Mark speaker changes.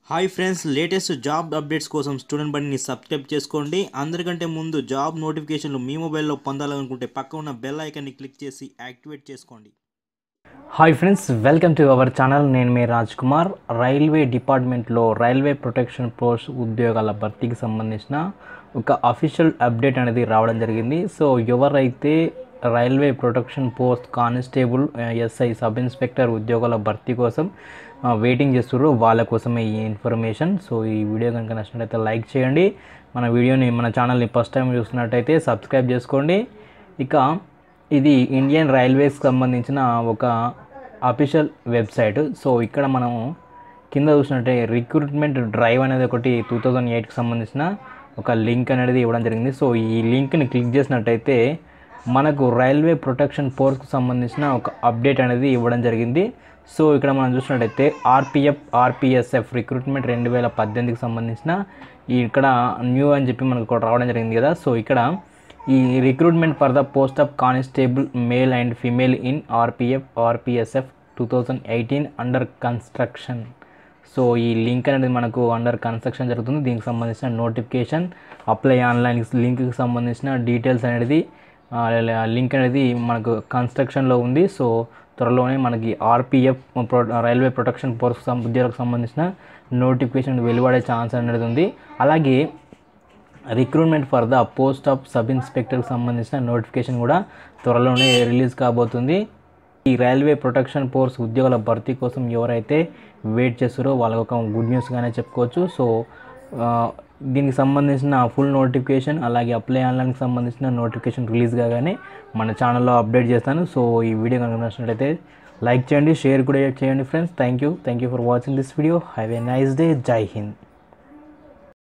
Speaker 1: hi friends latest job updates కోసం student బండిని subscribe చేసుకోండి అందరికంటే ముందు జాబ్ నోటిఫికేషన్లు మీ మొబైల్లో పొందాలనుకుంటే పక్క ఉన్న బెల్ ఐకాన్ని క్లిక్ చేసి యాక్టివేట్ చేసుకోండి
Speaker 2: hi friends welcome to our channel నేను మీ రాజ్ కుమార్ రైల్వే డిపార్ట్మెంట్లో రైల్వే ప్రొటెక్షన్ పోస్ట్ ఉద్యోగాల భర్తీకి సంబంధించిన ఒక అఫీషియల్ అప్డేట్ అనేది రావడం జరిగింది సో ఎవరైతే railway protection post constable SI sub inspector ఉద్యోగాల భర్తీ కోసం ఆ, వెయిటింగ్ చేస్తున్నారు వాళ్ళ కోసమే ఈ ఇన్ఫర్మేషన్ సో ఈ వీడియో కనుక నచ్చినట్లయితే లైక్ చేయండి మన వీడియోని మన ఛానల్ని ఫస్ట్ టైం చూస్తున్నట్టయితే సబ్స్క్రైబ్ చేసుకోండి ఇక ఇది ఇండియన్ రైల్వేస్కి సంబంధించిన ఒక అఫీషియల్ వెబ్సైట్ సో ఇక్కడ మనం కింద చూసినట్టే రిక్రూట్మెంట్ డ్రైవ్ అనేది ఒకటి టూ థౌజండ్ ఎయిట్కి సంబంధించిన ఒక లింక్ అనేది ఇవ్వడం జరిగింది సో ఈ లింక్ని క్లిక్ చేసినట్టయితే మనకు రైల్వే ప్రొటెక్షన్ ఫోర్స్కి సంబంధించిన ఒక అప్డేట్ అనేది ఇవ్వడం జరిగింది సో ఇక్కడ మనం చూసినట్టయితే ఆర్పిఎఫ్ ఆర్పిఎస్ఎఫ్ రిక్రూట్మెంట్ రెండు వేల పద్దెనిమిదికి సంబంధించిన ఈ ఇక్కడ న్యూ అని చెప్పి మనకు ఒకటి రావడం జరిగింది కదా సో ఇక్కడ ఈ recruitment for the post of constable male and female in RPF RPSF two thousand eighteen under construction so ఈ లింక్ అనేది మనకు అండర్ కన్స్ట్రక్షన్ జరుగుతుంది దీనికి సంబంధించిన నోటిఫికేషన్ అప్లై ఆన్లైన్ లింక్కి సంబంధించిన డీటెయిల్స్ అనేది లింక్ అనేది మనకు కన్స్ట్రక్షన్లో ఉంది సో త్వరలోనే మనకి ఆర్పిఎఫ్ రైల్వే ప్రొటెక్షన్ ఫోర్స్ ఉద్యోగులకు సంబంధించిన నోటిఫికేషన్ వెలువడే ఛాన్స్ అనేది ఉంది అలాగే recruitment for the post of sub ఇన్స్పెక్టర్కి సంబంధించిన నోటిఫికేషన్ కూడా త్వరలోనే రిలీజ్ కాబోతుంది ఈ రైల్వే ప్రొటెక్షన్ ఫోర్స్ ఉద్యోగాల భర్తీ కోసం ఎవరైతే వెయిట్ చేస్తారో వాళ్ళకి ఒక గుడ్ న్యూస్గానే చెప్పుకోవచ్చు సో ఆ, దీనికి సంబంధించిన ఫుల్ నోటిఫికేషన్ అలాగే అప్లై ఆన్లైన్కి సంబంధించిన నోటిఫికేషన్ రిలీజ్ కాగానే మన ఛానల్లో అప్డేట్ చేస్తాను సో ఈ వీడియో కనుక నచ్చినట్లయితే లైక్ చేయండి షేర్ కూడా చేయండి friends thank you thank you for watching this video have a nice day Jai Hind